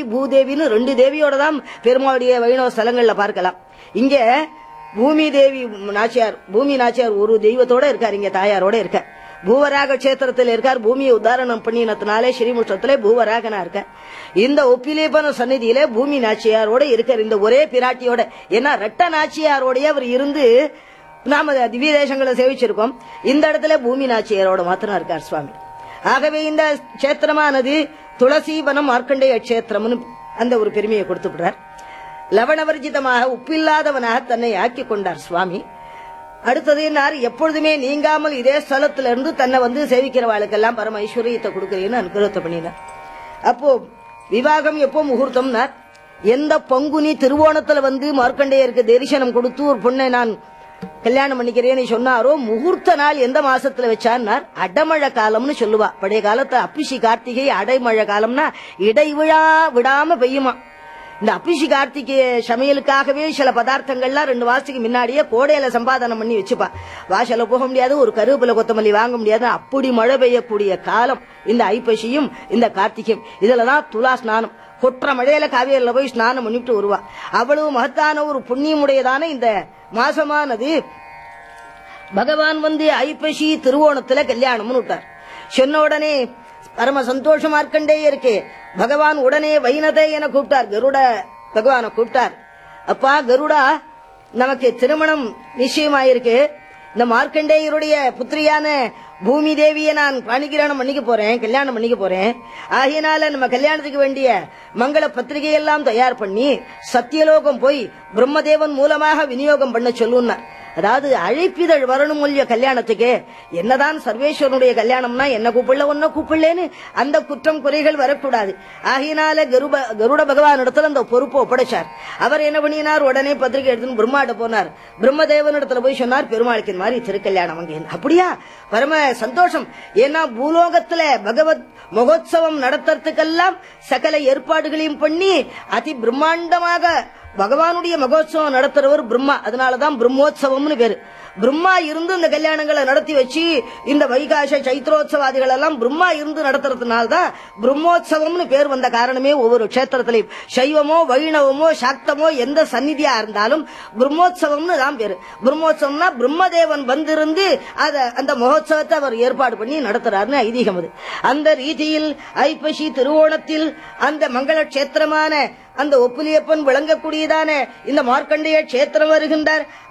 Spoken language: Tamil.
பூதேவின்னு ரெண்டு தேவியோட தான் பெருமாளுடைய வைணவ ஸ்தலங்கள்ல பார்க்கலாம் இங்க பூமி தேவி நாச்சியார் பூமி நாச்சியார் ஒரு தெய்வத்தோட இருக்கார் இங்க தாயாரோட இருக்கார் பூவராக கஷேத்திரத்தில் இருக்கார் பூமியை உதாரணம் பண்ணினத்தினாலே ஸ்ரீமுற்றத்திலே பூவராகனா இருக்க இந்த ஒப்பிலேபன சந்நிதியிலே பூமி நாச்சியாரோட இருக்கார் இந்த ஒரே பிராட்டியோட ஏன்னா ரெட்ட நாச்சியாரோடய அவர் இருந்து நாம திவ்ய தேசங்களை சேவிச்சிருக்கோம் இந்த இடத்துல பூமி நாச்சியாரோட மாத்திரம் இருக்கார் சுவாமி ஆகவே இந்த கஷேத்திரமானது துளசீவனம் மார்க்கண்டேய கஷேத்திரம்னு அந்த ஒரு பெருமையை கொடுத்துவிடுறார் லவணவர்ஜிதமாக உப்பில்லாதவனாக தன்னை ஆக்கி கொண்டார் சுவாமி அடுத்தது என்னார் எப்பொழுதுமே நீங்காமல் இதே ஸ்தலத்துல இருந்து தன்னை வந்து சேவிக்கிறவாளுக்கெல்லாம் பரம ஐஸ்வர்யத்தை கொடுக்குறேன்னு அனுகிரகத்தை பண்ணினார் அப்போ விவாகம் எப்போ முகூர்த்தம்னார் எந்த பங்குனி திருவோணத்துல வந்து மார்க்கண்டேயருக்கு தரிசனம் கொடுத்து ஒரு பொண்ணை நான் கல்யாணம் பண்ணிக்கிறேன்னு சொன்னாரோ முகூர்த்த நாள் எந்த மாசத்துல வச்சான்னார் அடமழை காலம்னு சொல்லுவா பழைய காலத்துல அப்பிஷி கார்த்திகை அடைமழை காலம்னா இடைவிழா விடாம பெய்யுமா இந்த அப்பிஷி கார்த்திகை சமையலுக்காகவே சில பதார்த்தங்கள்லாம் ரெண்டு மாசத்துக்கு முன்னாடியே கோடையில சம்பாதனம் பண்ணி வச்சுப்பா வாசல போக முடியாது ஒரு கருவேப்பிலை கொத்தமல்லி வாங்க முடியாது அப்படி மழை பெய்யக்கூடிய காலம் இந்த ஐப்பசியும் இந்த கார்த்திகையும் இதுலதான் துலா ஸ்நானம் கொற்ற மழையில காவேரியில போய் ஸ்நானம் பண்ணிட்டு வருவா அவ்வளவு மகத்தான ஒரு புண்ணியமுடையதான இந்த மாசமானது பகவான் வந்து ஐப்பசி திருவோணத்துல கல்யாணம்னு விட்டார் சொன்ன உடனே பரம சந்தோஷமா இருக்கண்டே இருக்கு பகவான் உடனே வைனதை என கூப்பிட்டார் கருட பகவானை கூப்பிட்டார் அப்பா கருடா நமக்கு திருமணம் நிச்சயமாயிருக்கு இந்த மார்க்கண்டேயருடைய புத்திரியான பூமி தேவியை நான் பாணிகிரானம் பண்ணிக்க போறேன் கல்யாணம் பண்ணிக்க போறேன் ஆகையினால நம்ம கல்யாணத்துக்கு வேண்டிய மங்கள பத்திரிகை எல்லாம் தயார் பண்ணி சத்தியலோகம் போய் பிரம்மதேவன் மூலமாக விநியோகம் பண்ண சொல்லுன்னார் அதாவது அழைப்பிதழ் வரணும் இல்லையோ கல்யாணத்துக்கு என்னதான் சர்வேஸ்வரனுடைய கல்யாணம்னா என்ன கூப்பிடல ஒன்ன கூப்பிடலேன்னு அந்த குற்றம் குறைகள் வரக்கூடாது ஆகையினால கருப கருட பகவான் இடத்துல அந்த பொறுப்பை ஒப்படைச்சார் அவர் என்ன பண்ணினார் உடனே பத்திரிகை எடுத்துன்னு பிரம்மாட்ட போனார் பிரம்மதேவன் இடத்துல போய் சொன்னார் பெருமாளுக்கு இந்த மாதிரி திருக்கல்யாணம் அங்கே அப்படியா பரம சந்தோஷம் ஏன்னா பூலோகத்துல பகவத் மகோத்சவம் நடத்துறதுக்கெல்லாம் சகல ஏற்பாடுகளையும் பண்ணி அதி பிரம்மாண்டமாக பகவானுடைய மகோத்சவம் நடத்துறவர் பிரம்மா அதனாலதான் பிரம்மோத்சவம்னு பேரு பிரம்மா இருந்து இந்த கல்யாணங்களை நடத்தி வச்சு இந்த வைகாச சைத்ரோத்சவாதிகள் எல்லாம் பிரம்மா இருந்து நடத்துறதுனால தான் பிரம்மோத்சவம்னு பேர் வந்த காரணமே ஒவ்வொரு கஷேத்திரத்திலையும் சைவமோ வைணவமோ சாக்தமோ எந்த சந்நிதியா இருந்தாலும் பிரம்மோத்சவம்னு தான் பேரு பிரம்மோத்சவம்னா பிரம்மதேவன் வந்திருந்து அத அந்த மகோத்சவத்தை அவர் ஏற்பாடு பண்ணி நடத்துறாருன்னு ஐதீகம் அது அந்த ரீதியில் ஐப்பசி திருவோணத்தில் அந்த மங்கள கஷேத்திரமான அந்த ஒப்புலியப்பன் விளங்கக்கூடியதான இந்த மார்க்கண்டேய கஷேத்திரம் வருகின்றார்